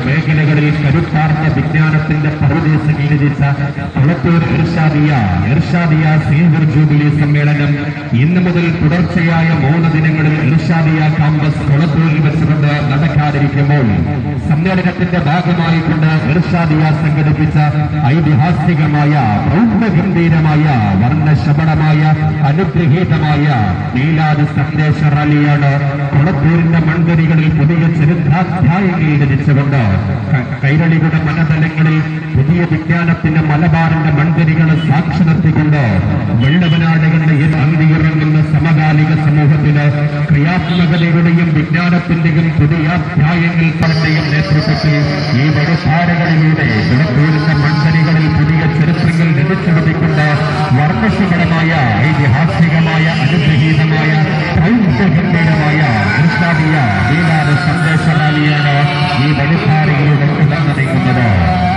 മേഖലകളിൽ കരുത്താർന്ന വിജ്ഞാനത്തിന്റെ പരദേശങ്ങൾ രചിച്ച കുളത്തൂർ ഇർഷാദിയ ഇർഷാദിയ സിൽവർ ജൂബിലി സമ്മേളനം ഇന്നു മുതൽ തുടർച്ചയായ മൂന്ന് ദിനങ്ങളിൽ ഇർഷാദിയ ക്യാമ്പസ് കുളത്തൂരിൽ വെച്ചുകൊണ്ട് നടക്കാതിരിക്കുമ്പോൾ സമ്മേളനത്തിന്റെ ഭാഗമായിക്കൊണ്ട് ഇർഷാദിയ സംഘടിപ്പിച്ച ഐതിഹാസികമായ പ്രൗഢഗംഭീരമായ വർണ്ണശബളമായ അനുഗ്രഹീതമായ നീലാദ് സന്ദേശ റാലിയാണ് കുളത്തൂരിന്റെ മൺകരികളിൽ പുതിയ ചരിത്രാധ്യായങ്ങൾ രചിച്ചുകൊണ്ട് ക- കൈരളിയുടെ മനതലങ്ങളിൽ പുതിയ വിജ്ഞാനത്തിന്റെ മലബാറിന്റെ മൺകരികളെ സാക്ഷി നിർത്തിക്കൊണ്ട് വെള്ളവനാടുകളുടെ അന്തിയിറങ്ങുന്ന സമകാലിക സമൂഹത്തിന് ക്രിയാത്മകതയുടെയും വിജ്ഞാനത്തിന്റെയും പുതിയ അധ്യായങ്ങൾ പറഞ്ഞയും നേതൃത്വത്തിൽ ഈ വഴിധാരകളിലൂടെ കുളത്തൂരിന്റെ മൺകരികളിൽ പുതിയ ചരിത്രങ്ങൾ രചിച്ചെടുത്തിക്കൊണ്ട് വർണ്ണശബളമായ ഐതിഹാസികമായ അനുഗ്രഹീതമായ പ്രൗഢഗംഭീരമായ ഇർഷാദിയ ലീലാന സന്ദേശ റാലിയാണ് ഈ വഴിധാരയിലൂടെ തുടർന്നു നീങ്ങുന്നത്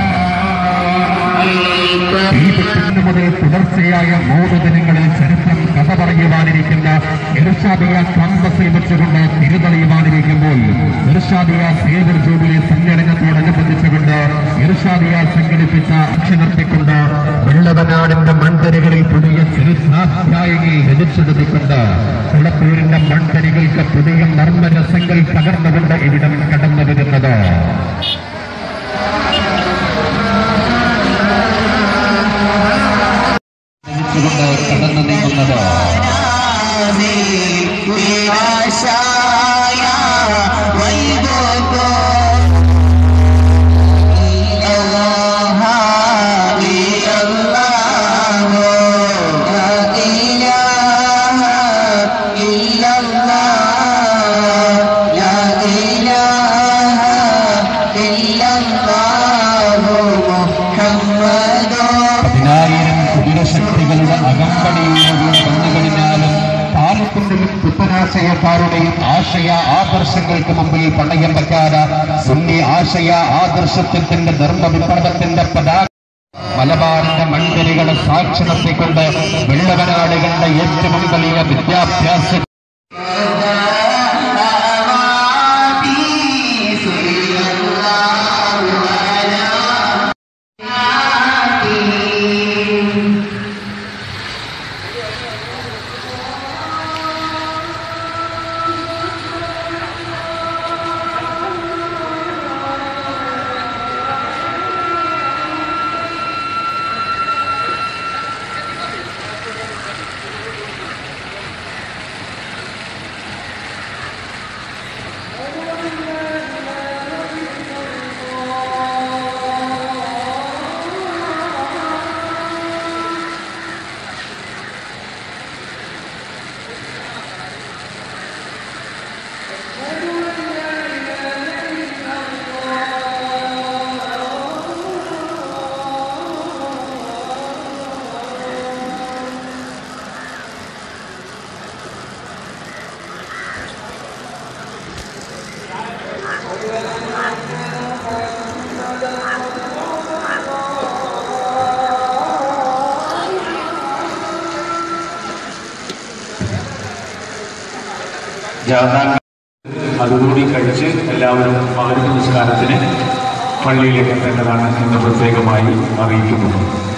ഈ ഇന്നു മുതൽ തുടർച്ചയായ മൂന്ന് ദിനങ്ങളിൽ ചരിത്രം കഥ പറയുവാനിരിക്കുന്ന ഇർഷാദിയ ക്യാമ്പസിൽ വെച്ചുകൊണ്ട് തിരുതെളിയുവാനിരിക്കുമ്പോൾ ഇർഷാദിയ സേവർ ജൂബിലി സമ്മേളനത്തോടനുബന്ധിച്ചുകൊണ്ട് ഇർഷാദിയ സംഘടിപ്പിച്ച അക്ഷി നിർത്തിക്കൊണ്ട് വെള്ളവനാടിന്റെ മൺതരികളിൽ പുതിയ ചരിത്രാധ്യായങ്ങൾ രചിച്ചെടുത്തിക്കൊണ്ട് കുളത്തൂരിന്റെ മൺതരികൾക്ക് പുതിയ നർമ്മരസങ്ങൾ പകർന്നുകൊണ്ട് ഇവിടം കടന്നു വരുന്നത് രചിച്ചുകൊണ്ട് കടന്നു നീങ്ങുന്നത് പതിനായിരം കുതിരശക്തികളുടെ അകമ്പടിയിലൂടെ വന്നു കഴിഞ്ഞാലും പാലത്തിന്റെയും പുത്തനാശയക്കാരുടെയും ആശയ ആദർശങ്ങൾക്ക് മുമ്പിൽ പണയം വെക്കാതെ സുന്നി ആശയ ആദർശത്തിന്റെ ധർമ്മവിപ്ലവത്തിന്റെ പതാക മലബാറിന്റെ മൺകലികളെ സാക്ഷി നിർത്തിക്കൊണ്ട് വെള്ളവനാടുകളുടെ ഏറ്റവും വലിയ വിദ്യാഭ്യാസ ജാഥാക്കൾ അതുകൂടി കഴിച്ച് എല്ലാവരും മകര നമസ്കാരത്തിന് പള്ളിയിലേക്ക് എത്തേണ്ടതാണ് എന്ന് പ്രത്യേകമായി അറിയിക്കുന്നു